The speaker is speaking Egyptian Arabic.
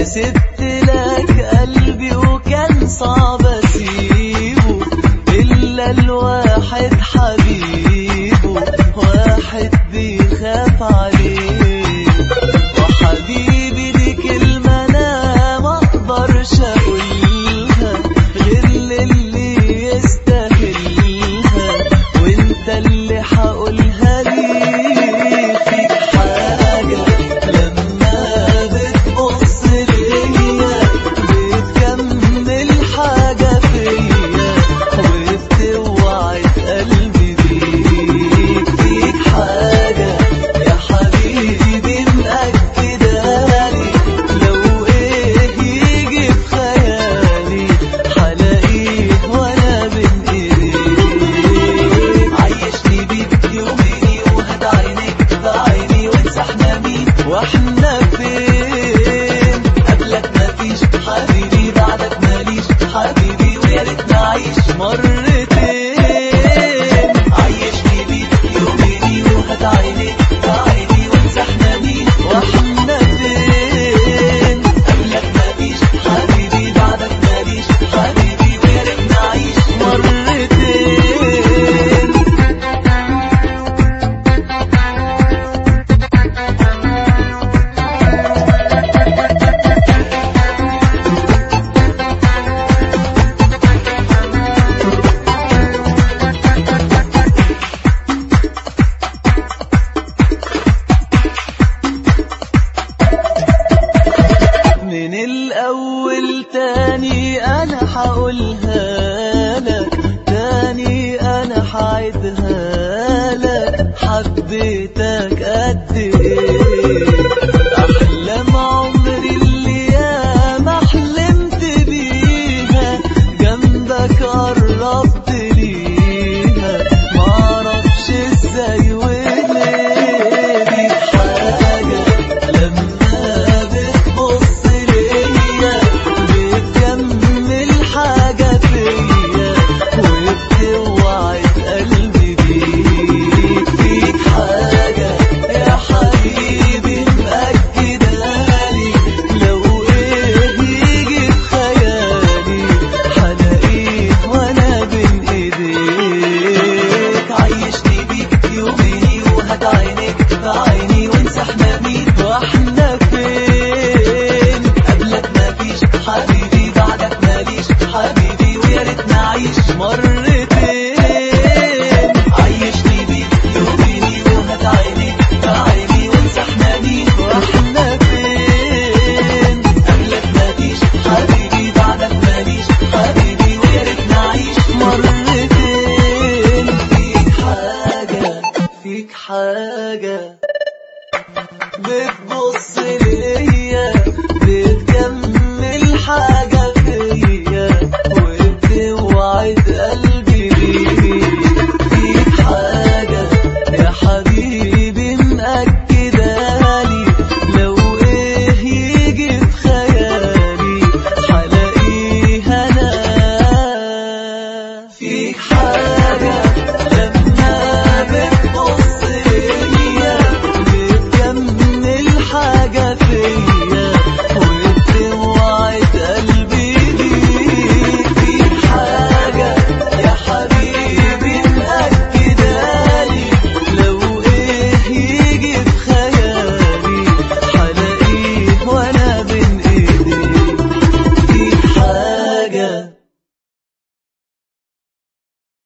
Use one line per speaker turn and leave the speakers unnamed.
سبت لك قلبي وكان صعب اسيبه الا الواحد حبيبه واحد بيخاف عليه وحبيبي دي كلمة انا ما اقدرش اقولها غير للي يستاهلها وانت اللي هقولها ليه فيك حاجة لما بتبص ليا بتكمل حاجة فيا وبتوعد قلبي بيك فيك حاجة يا حبيبي مأكدالي لو ايه يجي في خيالي حلاقيه وانا بين ايديك عيشني بيك يوميني وهد عينيك في عيني وانسحنا مين واحنا فين قبلك مفيش حبيبي بعدك ماليش حبيبي ويا ريت نعيش مرتين عيشني بيك يوميني وهد عينيك في عيني وانسحنا مين واحنا فين قبلك مفيش حبيبي بعدك ماليش حبيبي ويا ريت نعيش مرتين من الأول تاني أنا حقولها